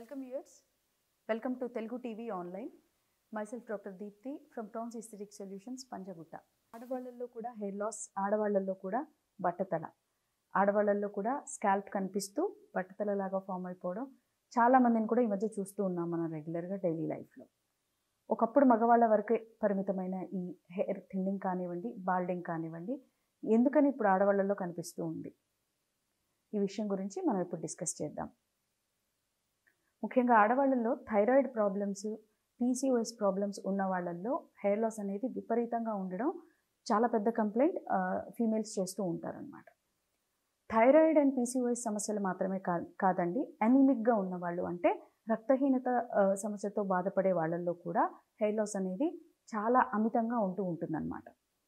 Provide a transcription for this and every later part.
Welcome viewers. Welcome to Telugu TV online. Myself Dr. Deepthi from Towns Aesthetic Solutions, Panjagutta ఆడవాళ్ళల్లో కూడా hair loss ఆడవాళ్ళల్లో కూడా బట్టతల ఆడవాళ్ళల్లో కూడా scalp కనిపిస్తూ బట్టతల లాగా ఫామ్ అయిపోవడం చాలా మందిని కూడా ఈ మధ్య చూస్తూ ఉన్నాం మనం రెగ్యులర్గా డైలీ లైఫ్లో ఒకప్పుడు మగవాళ్ళ వరకే పరిమితమైన ఈ హెయిర్ థిన్నింగ్ కానివ్వండి బాల్డింగ్ కానివ్వండి ఎందుకని ఇప్పుడు ఆడవాళ్ళల్లో కనిపిస్తూ ఉంది ఈ విషయం గురించి మనం ఇప్పుడు డిస్కస్ చేద్దాం ముఖ్యంగా ఆడవాళ్ళల్లో థైరాయిడ్ ప్రాబ్లమ్స్ పీసీఓఎస్ ప్రాబ్లమ్స్ ఉన్న వాళ్ళల్లో హెయిర్ లాస్ అనేది విపరీతంగా ఉండడం చాలా పెద్ద కంప్లైంట్ ఫీమేల్స్ చేస్తూ ఉంటారనమాట థైరాయిడ్ అండ్ పీసీఓఎస్ సమస్యలు మాత్రమే కా కాదండి అనీమిక్గా ఉన్న వాళ్ళు అంటే రక్తహీనత ఆ, సమస్యతో బాధపడే వాళ్ళల్లో కూడా హెయిర్ లాస్ అనేది చాలా అమితంగా ఉంటూ ఉంటుందన్నమాట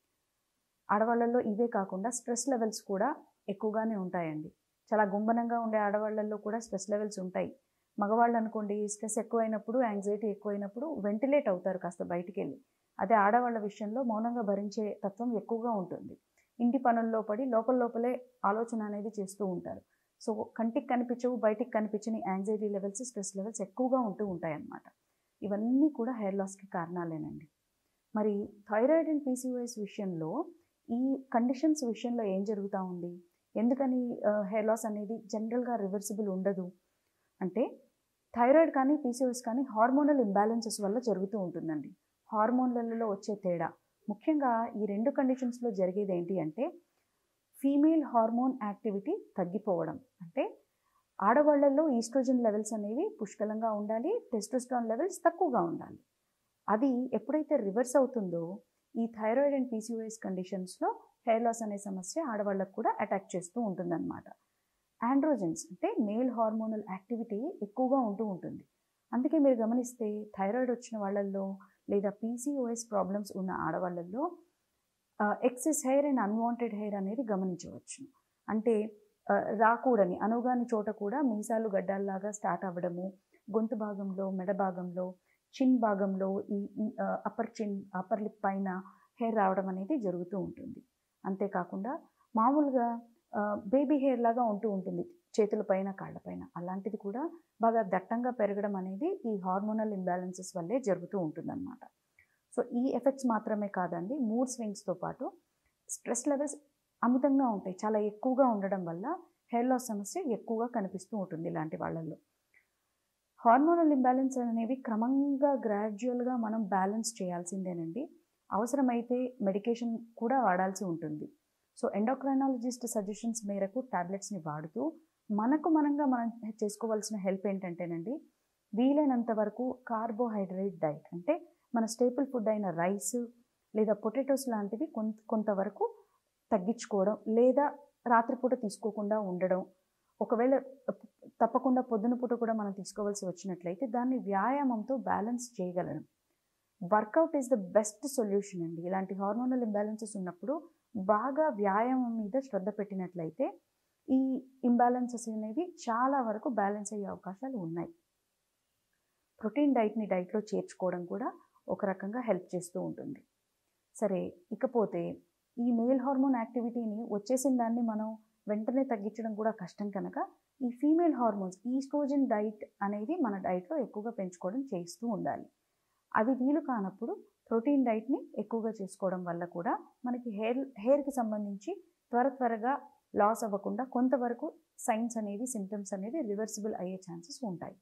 ఆడవాళ్ళల్లో ఇవే కాకుండా స్ట్రెస్ లెవెల్స్ కూడా ఎక్కువగానే ఉంటాయండి చాలా గుంబనంగా ఉండే ఆడవాళ్ళల్లో కూడా స్ట్రెస్ లెవెల్స్ ఉంటాయి మగవాళ్ళు అనుకోండి స్ట్రెస్ ఎక్కువైనప్పుడు యాంగ్జైటీ ఎక్కువైనప్పుడు వెంటిలేట్ అవుతారు కాస్త బయటికి వెళ్ళి అదే ఆడవాళ్ళ విషయంలో మౌనంగా భరించే తత్వం ఎక్కువగా ఉంటుంది ఇంటి పనుల్లో పడి లోపల లోపలే ఆలోచన అనేది చేస్తూ ఉంటారు సో కంటికి కనిపించవు బయటికి కనిపించని యాంగ్జైటీ లెవెల్స్ స్ట్రెస్ లెవెల్స్ ఎక్కువగా ఉంటూ ఉంటాయి అన్నమాట ఇవన్నీ కూడా హెయిర్ లాస్కి కారణాలేనండి మరి థైరాయిడ్ అండ్ పీసీఓఎస్ విషయంలో ఈ కండిషన్స్ విషయంలో ఏం జరుగుతూ ఉంది ఎందుకని హెయిర్ లాస్ అనేది జనరల్గా రివర్సిబుల్ ఉండదు అంటే థైరాయిడ్ కానీ పీసీఓఎస్ కానీ హార్మోనల్ ఇంబ్యాలెన్సెస్ వల్ల జరుగుతూ ఉంటుందండి హార్మోన్లలో వచ్చే తేడా ముఖ్యంగా ఈ రెండు కండిషన్స్లో జరిగేది ఏంటి అంటే ఫీమేల్ హార్మోన్ యాక్టివిటీ తగ్గిపోవడం అంటే ఆడవాళ్లలో ఈస్ట్రోజన్ లెవెల్స్ అనేవి పుష్కలంగా ఉండాలి టెస్టోస్ట్రాన్ లెవెల్స్ తక్కువగా ఉండాలి అది ఎప్పుడైతే రివర్స్ అవుతుందో ఈ థైరాయిడ్ అండ్ పీసీఓఎస్ కండిషన్స్లో హెయిర్ లాస్ అనే సమస్య ఆడవాళ్ళకు కూడా అటాక్ చేస్తూ ఉంటుందన్నమాట ఆండ్రోజెన్స్ అంటే మేల్ హార్మోనల్ యాక్టివిటీ ఎక్కువగా ఉంటూ ఉంటుంది అందుకే మీరు గమనిస్తే థైరాయిడ్ వచ్చిన వాళ్ళల్లో లేదా పీసీఓఎస్ ప్రాబ్లమ్స్ ఉన్న ఆడవాళ్ళల్లో excess hair and unwanted hair అనేది గమనించవచ్చు అంటే ఆ, రాకూడని అనుగాని చోట కూడా మీసాలు గడ్డాల్లాగా స్టార్ట్ అవ్వడము గొంతు భాగంలో మెడ భాగంలో చిన్ భాగంలో ఈ అప్పర్ చిన్ అప్పర్ లిప్ పైన హెయిర్ రావడం అనేది జరుగుతూ ఉంటుంది అంతేకాకుండా మామూలుగా బేబీ హెయిర్ లాగా ఉంటూ ఉంటుంది చేతుల పైన కాళ్ళపైన అలాంటిది కూడా బాగా దట్టంగా పెరగడం అనేది ఈ హార్మోనల్ ఇంబ్యాలెన్సెస్ వల్లే జరుగుతూ ఉంటుందన్నమాట సో ఈ ఎఫెక్ట్స్ మాత్రమే కాదండి మూడ్ స్వింగ్స్తో పాటు స్ట్రెస్ లెవెల్స్ అమితంగా ఉంటాయి చాలా ఎక్కువగా ఉండడం వల్ల హెయిర్ లాస్ సమస్య ఎక్కువగా కనిపిస్తూ ఉంటుంది ఇలాంటి వాళ్ళల్లో హార్మోనల్ ఇంబ్యాలెన్స్ అనేవి క్రమంగా గ్రాడ్యువల్గా మనం బ్యాలెన్స్ చేయాల్సిందేనండి అవసరమైతే మెడికేషన్ కూడా వాడాల్సి ఉంటుంది సో ఎండోక్రైనాలజిస్ట్ సజెషన్స్ మేరకు టాబ్లెట్స్ని వాడుతూ మనకు మనంగా మనం చేసుకోవాల్సిన హెల్ప్ ఏంటంటేనండి వీలైనంత వరకు కార్బోహైడ్రేట్ డైట్ అంటే మన స్టేపుల్ ఫుడ్ అయిన రైస్ లేదా పొటాటోస్ లాంటివి కొంత కొంతవరకు తగ్గించుకోవడం లేదా రాత్రిపూట తీసుకోకుండా ఉండడం ఒకవేళ తప్పకుండా పొద్దున పూట కూడా మనం తీసుకోవాల్సి వచ్చినట్లయితే దాన్ని వ్యాయామంతో బ్యాలెన్స్ చేయగలడం workout is the best solution అండి ఇలాంటి హార్మోనల్ ఇంబ్యాలెన్సెస్ ఉన్నప్పుడు బాగా వ్యాయామం మీద శ్రద్ధ పెట్టినట్లయితే ఈ ఇంబ్యాలెన్సెస్ అనేవి చాలా వరకు బ్యాలెన్స్ అయ్యే అవకాశాలు ఉన్నాయి ప్రోటీన్ డైట్ని డైట్లో చేర్చుకోవడం కూడా ఒక రకంగా హెల్ప్ చేస్తూ ఉంటుంది సరే ఇకపోతే ఈ మేల్ హార్మోన్ యాక్టివిటీని వచ్చేసిన దాన్ని మనం వెంటనే తగ్గించడం కూడా కష్టం కనుక ఈ ఫీమేల్ హార్మోన్స్ ఈస్ట్రోజన్ డైట్ అనేది మన డైట్లో ఎక్కువగా పెంచుకోవడం చేస్తూ ఉండాలి అది వీలు కానప్పుడు ప్రోటీన్ డైట్ని ఎక్కువగా చేసుకోవడం వల్ల కూడా మనకి హెయిర్ హెయిర్కి సంబంధించి త్వర త్వరగా లాస్ అవ్వకుండా కొంతవరకు సైన్స్ అనేవి సిమ్టమ్స్ అనేవి రివర్సిబుల్ అయ్యే ఛాన్సెస్ ఉంటాయి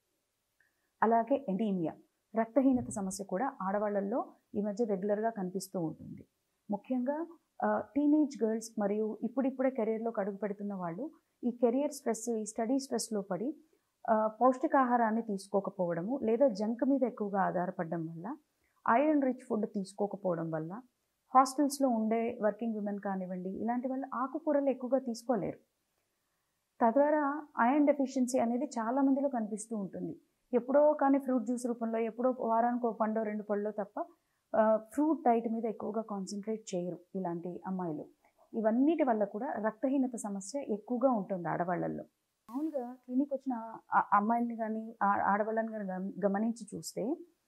అలాగే ఎండీమియా రక్తహీనత సమస్య కూడా ఆడవాళ్ళల్లో ఈ మధ్య రెగ్యులర్గా కనిపిస్తూ ఉంటుంది ముఖ్యంగా టీనేజ్ గర్ల్స్ మరియు ఇప్పుడిప్పుడే కెరియర్లోకి అడుగు పెడుతున్న వాళ్ళు ఈ కెరియర్ స్ట్రెస్ ఈ స్టడీ స్ట్రెస్లో పడి ఆ, పౌష్టికాహారాన్ని తీసుకోకపోవడము లేదా జంక్ మీద ఎక్కువగా ఆధారపడడం వల్ల ఐరన్ రిచ్ ఫుడ్ తీసుకోకపోవడం వల్ల హాస్టల్స్లో ఉండే వర్కింగ్ విమెన్ కానివ్వండి ఇలాంటి వాళ్ళు ఆకుకూరలు ఎక్కువగా తీసుకోలేరు తద్వారా ఐరన్ డెఫిషియన్సీ అనేది చాలా మందిలో కనిపిస్తూ ఉంటుంది ఎప్పుడో కానీ ఫ్రూట్ జ్యూస్ రూపంలో ఎప్పుడో వారానికి ఒక పండో రెండు పళ్ళో తప్ప ఫ్రూట్ డైట్ మీద ఎక్కువగా కాన్సన్ట్రేట్ చేయరు ఇలాంటి అమ్మాయిలు ఇవన్నిటి వల్ల కూడా రక్తహీనత సమస్య ఎక్కువగా ఉంటుంది ఆడవాళ్ళల్లో మామూలుగా క్లినిక్ వచ్చిన ఆ- అమ్మాయిల్ని కానీ ఆడవాళ్ళని కానీ గమ- గమనించి చూస్తే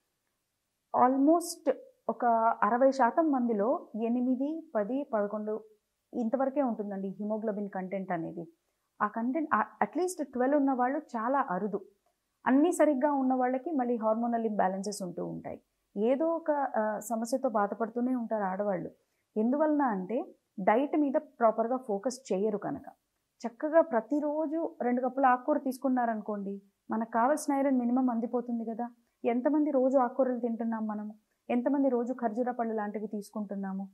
ఆల్మోస్ట్ ఒక అరవై శాతం మందిలో ఎనిమిది పది పదకొండు ఇంతవరకే ఉంటుందండి హిమోగ్లోబిన్ కంటెంట్ అనేది ఆ కంటెంట్ అట్లీస్ట్ ట్వెల్వ్ ఉన్న వాళ్ళు చాలా అరుదు అన్నీ సరిగ్గా ఉన్న వాళ్ళకి మళ్ళీ హార్మోనల్ ఇంబ్యాలెన్సెస్ ఉంటూ ఉంటాయి ఏదో ఒక ఆ, సమస్యతో బాధపడుతూనే ఉంటారు ఆడవాళ్ళు ఎందువలన అంటే డైట్ మీద ప్రాపర్గా ఫోకస్ చేయరు కనుక చక్కగా ప్రతిరోజు రెండు కప్పుల ఆకుకూర తీసుకున్నారనుకోండి మనకు కావాల్సిన ఐరన్ మినిమం అందిపోతుంది కదా ఎంతమంది రోజు ఆకుకూరలు తింటున్నాం మనము ఎంతమంది రోజు ఖర్జూర పళ్ళు లాంటివి తీసుకుంటున్నాము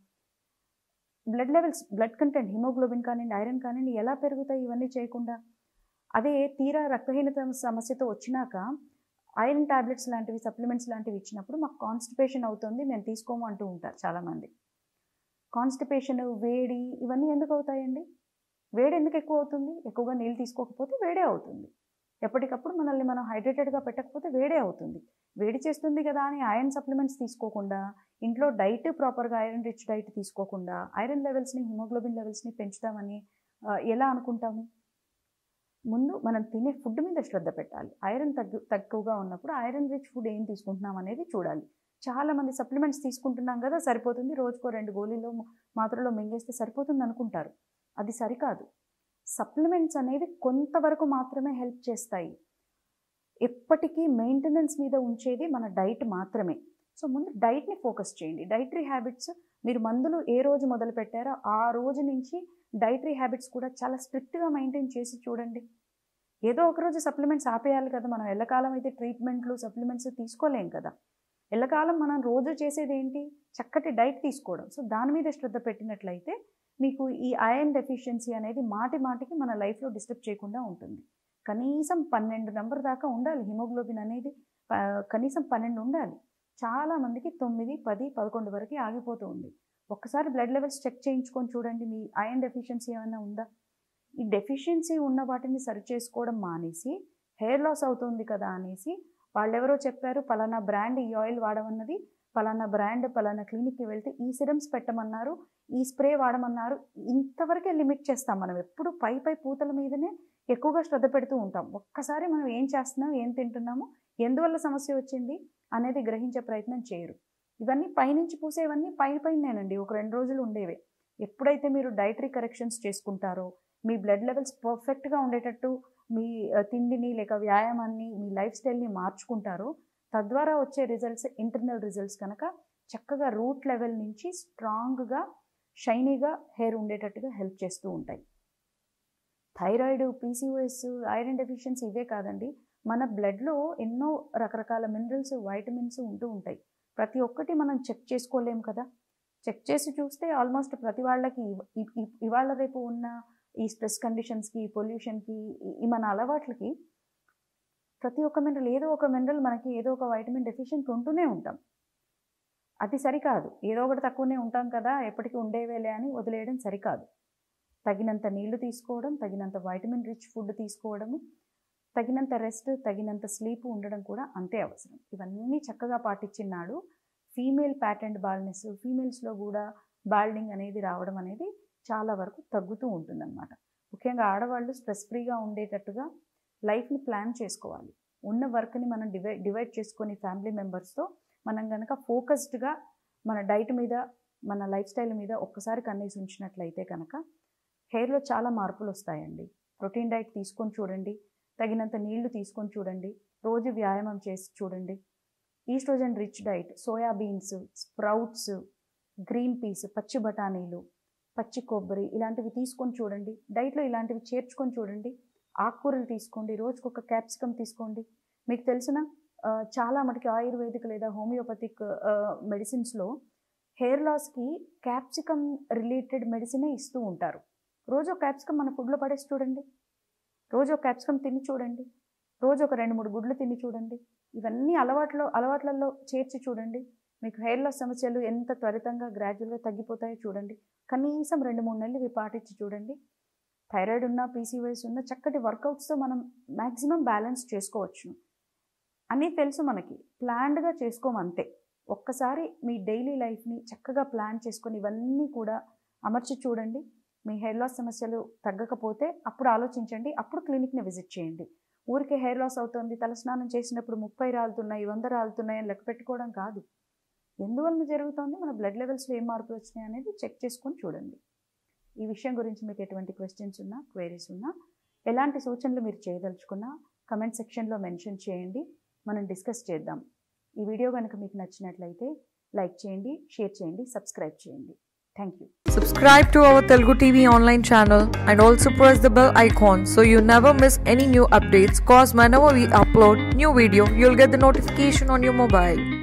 blood levels blood content haemoglobin కానివ్వండి ఐరన్ కానివ్వండి ఎలా పెరుగుతాయి ఇవన్నీ చేయకుండా అదే తీరా రక్తహీనత సమస్యతో వచ్చినాక ఐరన్ టాబ్లెట్స్ లాంటివి సప్లిమెంట్స్ లాంటివి ఇచ్చినప్పుడు మాకు కాన్స్టిపేషన్ అవుతుంది మేము తీసుకోము అంటూ ఉంటారు చాలామంది కాన్స్టిపేషన్ వేడి ఇవన్నీ ఎందుకు అవుతాయండి వేడి ఎందుకు ఎక్కువ అవుతుంది ఎక్కువగా నీళ్ళు తీసుకోకపోతే వేడే అవుతుంది ఎప్పటికప్పుడు మనల్ని మనం హైడ్రేటెడ్గా పెట్టకపోతే వేడే అవుతుంది వేడి చేస్తుంది కదా అని ఐరన్ సప్లిమెంట్స్ తీసుకోకుండా ఇంట్లో డైట్ ప్రాపర్గా ఐరన్ రిచ్ డైట్ తీసుకోకుండా ఐరన్ లెవెల్స్ని హిమోగ్లోబిన్ లెవెల్స్ని పెంచుతామని ఆ, ఎలా అనుకుంటాము ముందు మనం తినే ఫుడ్ మీద శ్రద్ధ పెట్టాలి ఐరన్ తగ్గు తక్కువగా ఉన్నప్పుడు ఐరన్ రిచ్ ఫుడ్ ఏం తీసుకుంటున్నాం అనేది చూడాలి చాలా మంది సప్లిమెంట్స్ తీసుకుంటున్నాం కదా సరిపోతుంది రోజుకో రెండు గోళీలో మాత్రలో మింగేస్తే సరిపోతుంది అనుకుంటారు అది సరికాదు సప్లిమెంట్స్ అనేవి కొంతవరకు మాత్రమే హెల్ప్ చేస్తాయి ఎప్పటికీ మెయింటెనెన్స్ మీద ఉంచేది మన డైట్ మాత్రమే సో ముందు డైట్ని ఫోకస్ చేయండి డైటరీ హ్యాబిట్స్ మీరు మందులు ఏ రోజు మొదలు పెట్టారో ఆ రోజు నుంచి డైటరీ హ్యాబిట్స్ కూడా చాలా స్ట్రిక్ట్గా మెయింటైన్ చేసి చూడండి ఏదో ఒక రోజు సప్లిమెంట్స్ ఆపేయాలి కదా మనం ఎల్లకాలం అయితే ట్రీట్మెంట్లు సప్లిమెంట్స్ తీసుకోలేం కదా ఎల్లకాలం మనం రోజు చేసేది ఏంటి చక్కటి డైట్ తీసుకోవడం సో దాని మీద శ్రద్ధ పెట్టినట్లయితే మీకు ఈ ఐరన్ డెఫిషియన్సీ అనేది మాటి మాటికి మన లైఫ్లో డిస్టర్బ్ చేయకుండా ఉంటుంది కనీసం పన్నెండు నెంబర్ దాకా ఉండాలి హిమోగ్లోబిన్ అనేది ప- కనీసం పన్నెండు ఉండాలి చాలా మందికి తొమ్మిది పది పదకొండు వరకు ఆగిపోతూ ఉంది ఒక్కసారి బ్లడ్ లెవెల్స్ చెక్ చేయించుకొని చూడండి మీ ఐరన్ డెఫిషియన్సీ ఏమైనా ఉందా ఈ డెఫిషియన్సీ ఉన్న వాటిని సరి చేసుకోవడం మానేసి హెయిర్ లాస్ అవుతుంది కదా అనేసి వాళ్ళెవరో చెప్పారు పలానా బ్రాండ్ ఈ ఆయిల్ వాడమన్నది పలానా బ్రాండ్ పలానా క్లినిక్కి వెళ్తే ఈ సిరమ్స్ పెట్టమన్నారు ఈ స్ప్రే వాడమన్నారు ఇంతవరకే లిమిట్ చేస్తాం మనం ఎప్పుడు పై పై పూతల మీదనే ఎక్కువగా శ్రద్ధ పెడుతూ ఉంటాం ఒక్కసారి మనం ఏం చేస్తున్నాం ఏం తింటున్నాము ఎందువల్ల సమస్య వచ్చింది అనేది గ్రహించే ప్రయత్నం చేయరు ఇవన్నీ పైనుంచి పూసేవన్నీ పైన పైనేనండి ఒక రెండు రోజులు ఉండేవే ఎప్పుడైతే మీరు డైటరీ కరెక్షన్స్ చేసుకుంటారో మీ బ్లడ్ లెవెల్స్ పర్ఫెక్ట్గా ఉండేటట్టు మీ ఆ, తిండిని లేక వ్యాయామాన్ని మీ లైఫ్ స్టైల్ని మార్చుకుంటారో తద్వారా వచ్చే రిజల్ట్స్ ఇంటర్నల్ రిజల్ట్స్ కనుక చక్కగా రూట్ లెవెల్ నుంచి స్ట్రాంగ్గా షైనీగా హెయిర్ ఉండేటట్టుగా హెల్ప్ చేస్తూ ఉంటాయి థైరాయిడ్ పీసీఓఎస్ ఐరన్ డెఫిషియన్సీ ఇవే కాదండి మన బ్లడ్లో ఎన్నో రకరకాల మినరల్స్ వైటమిన్స్ ఉంటూ ఉంటాయి ప్రతి ఒక్కటి మనం చెక్ చేసుకోలేం కదా చెక్ చేసి చూస్తే ఆల్మోస్ట్ ప్రతి వాళ్ళకి ఇవ- ఇ- ఇ- ఇవాళ రేపు ఉన్న ఈ స్ట్రెస్ కండిషన్స్కి పొల్యూషన్కి ఈ మన అలవాట్లకి ప్రతి ఒక్క మినరల్ ఏదో ఒక మినరల్ మనకి ఏదో ఒక వైటమిన్ డెఫిషియెంట్ ఉంటూనే ఉంటాం అది సరికాదు ఏదో ఒకటి తక్కువనే ఉంటాం కదా ఎప్పటికీ ఉండేవేలే అని వదిలేయడం సరికాదు తగినంత నీళ్లు తీసుకోవడం తగినంత వైటమిన్ రిచ్ ఫుడ్ తీసుకోవడము తగినంత రెస్ట్ తగినంత స్లీప్ ఉండడం కూడా అంతే అవసరం ఇవన్నీ చక్కగా పాటించినాడు ఫీమేల్ ప్యాటర్న్ బాల్నెస్ ఫీమేల్స్లో కూడా బాల్డింగ్ అనేది రావడం అనేది చాలా వరకు తగ్గుతూ ఉంటుందన్నమాట ముఖ్యంగా ఆడవాళ్ళు స్ట్రెస్ ఫ్రీగా ఉండేటట్టుగా లైఫ్ని ప్లాన్ చేసుకోవాలి ఉన్న వర్క్ని మనం డివైడ్ డివైడ్ చేసుకొని ఫ్యామిలీ మెంబర్స్తో మనం కనుక ఫోకస్డ్గా మన డైట్ మీద మన లైఫ్ స్టైల్ మీద ఒక్కసారి కన్నేసి ఉంచినట్లయితే కనుక హెయిర్లో చాలా మార్పులు వస్తాయండి ప్రోటీన్ డైట్ తీసుకొని చూడండి తగినంత నీళ్లు తీసుకొని చూడండి రోజు వ్యాయామం చేసి చూడండి oestrogen rich diet soya beans sprouts green peas పచ్చి బఠానీలు పచ్చి కొబ్బరి ఇలాంటివి తీసుకొని చూడండి డైట్లో ఇలాంటివి చేర్చుకొని చూడండి ఆకుకూరలు తీసుకోండి రోజుకొక క్యాప్సికమ్ తీసుకోండి మీకు తెలిసిన ఆ, చాలా మటుకి ఆయుర్వేదిక్ లేదా హోమియోపతిక్ మెడిసిన్స్లో హెయిర్ లాస్కి క్యాప్సికమ్ రిలేటెడ్ మెడిసినే ఇస్తూ ఉంటారు రోజు ఒక క్యాప్సికమ్ మన ఫుడ్లో పడేసి చూడండి రోజు ఒక క్యాప్సికమ్ తిని చూడండి రోజు ఒక రెండు మూడు గుడ్లు తిని చూడండి ఇవన్నీ అలవాట్లో అలవాట్లలో చేర్చి చూడండి మీకు హెయిర్ లాస్ సమస్యలు ఎంత త్వరితంగా గ్రాడ్యువల్గా తగ్గిపోతాయో చూడండి కనీసం రెండు మూడు నెలలు ఇవి పాటించి చూడండి థైరాయిడ్ ఉన్న పీసీవైస్ ఉన్న చక్కటి వర్కౌట్స్తో మనం మ్యాక్సిమం బ్యాలెన్స్ చేసుకోవచ్చు అని తెలుసు మనకి ప్లాన్డ్గా చేసుకోమంతే ఒక్కసారి మీ డైలీ లైఫ్ని చక్కగా ప్లాన్ చేసుకొని ఇవన్నీ కూడా అమర్చి చూడండి మీ హెయిర్ లాస్ సమస్యలు తగ్గకపోతే అప్పుడు ఆలోచించండి అప్పుడు క్లినిక్ని విజిట్ చేయండి ఊరికే హెయిర్ లాస్ అవుతుంది తలస్నానం చేసినప్పుడు ముప్పై రాలుతున్నాయి వంద రాలుతున్నాయి అని లెక్క పెట్టుకోవడం కాదు ఎందువలన జరుగుతోంది మన బ్లడ్ లెవెల్స్లో ఏం మార్పులు వచ్చినాయి అనేది చెక్ చేసుకొని చూడండి ఈ విషయం గురించి మీకు ఎటువంటి క్వశ్చన్స్ ఉన్నా క్వైరీస్ ఉన్నా ఎలాంటి సూచనలు మీరు చేయదలుచుకున్నా కమెంట్ సెక్షన్లో మెన్షన్ చేయండి మనం డిస్కస్ చేద్దాం ఈ వీడియో కనుక మీకు నచ్చినట్లయితే లైక్ చేయండి షేర్ చేయండి సబ్స్క్రైబ్ చేయండి thank you Subscribe to our Telugu TV online channel and also press the bell icon so you never miss any new updates. Cause whenever we upload new video, you'll get the notification on your mobile.